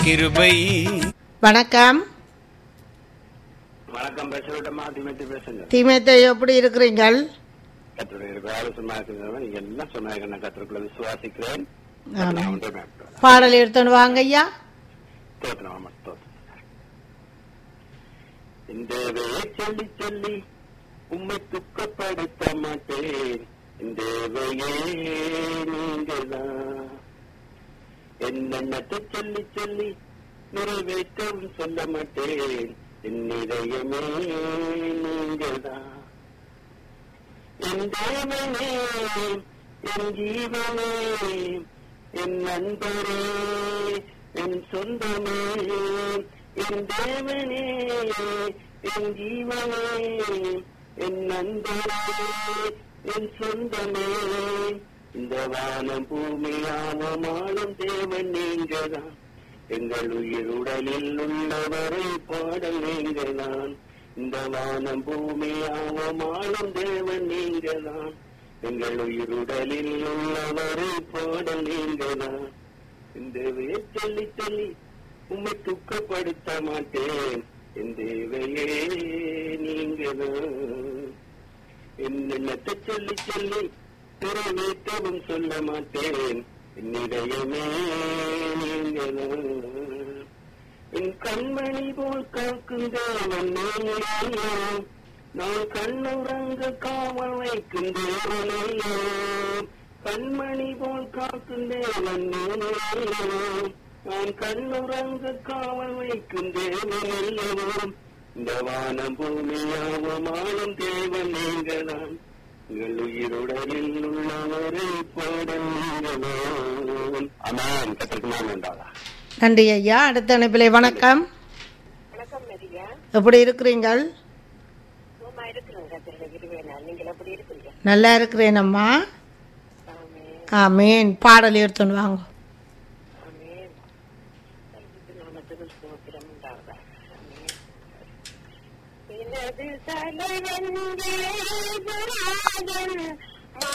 கிருபை வணக்கம் வணக்கம் பேசவிட்டமா திமத்தி பேசுங்க தீமத்தை எப்படி இருக்கிறீங்கள் கத்தருடைய ஆலோசனை இருக்கிறவன் நீங்க எல்லாம் சொன்னாங்க நான் கத்தருக்குள்ள விசுவாசிக்கிறேன் ஆமாம். நான் ஒன்றை மேற்கொள்கிறேன். பாடல் எடுத்துன்னு வாங்க ஐயா ஸ்தோத்திரம், ஆமாம், ஸ்தோத்திரம். இந்த வேலை சொல்லி சொல்லி உம்மை துக்கப்படுத்த மாட்டேன் இந்த வேலையே நீங்கள்தான் என்னென்னத்தை சொல்லி சொல்லி நிறைவேற்றவும் சொல்ல மாட்டேன் என் இதயமே நீங்கள்தான் என் தேவனே என் ஜீவனே என் நண்பரே என் சொந்தமே என் தேவனே என் ஜீவனே என் நண்பரே என் சொந்தமே இந்த வானம் பூமி ஆவமானும் தேவன் நீங்கதான் எங்கள் உயிர் உடலில் உள்ளவரை பாடல் நீங்கதான் இந்த வானம் பூமி ஆவமானும் தேவன் நீங்கதான் எங்கள் உயிர் உடலில் உள்ளவரை பாடல் நீங்கதான் இந்த சொல்லி சொல்லி உம்மை துக்கப்படுத்த மாட்டேன் என் தேவையே நீங்கதான் என்னென்னத்தை சொல்லி சொல்லி நிறைவேற்றவும் சொல்ல மாட்டேன் என்னிடையமே நீங்கதான் என் கண்மணி போல் காக்கும் தேவன் நீங்களோ நான் கண்ணுறங்க காவல் வைக்கும் தேவனையோ கண்மணி போல் காக்கும் தேவன் நீங்களோ நான் கண்ணுறங்க காவல் வைக்கும் தேவனையோ இந்த வானம் பூமியாவும் ஆளும் தேவன் நீங்கதான் உங்கள் உயிருடலில் உள்ளவரை பாடல் நீங்களோ அமான் கத்திற்கு நான் உண்டாதா நன்றி ஐயா அடுத்த அனுப்பிலே வணக்கம் வணக்கம் மரியா எப்படி இருக்கிறீங்கள் சும்மா இருக்கிறேங்க திருட இருவேனா நீங்கள் எப்படி இருக்கிறீங்க நல்லா இருக்கிறேன் அம்மா ஆமே ஆமீன் பாடல் எடுத்துன்னு வாங்க ஆமே நாமத்துக்கு சோத்திரம் உண்டாவதா ஆமே எனது தலைவன் தேவராஜன்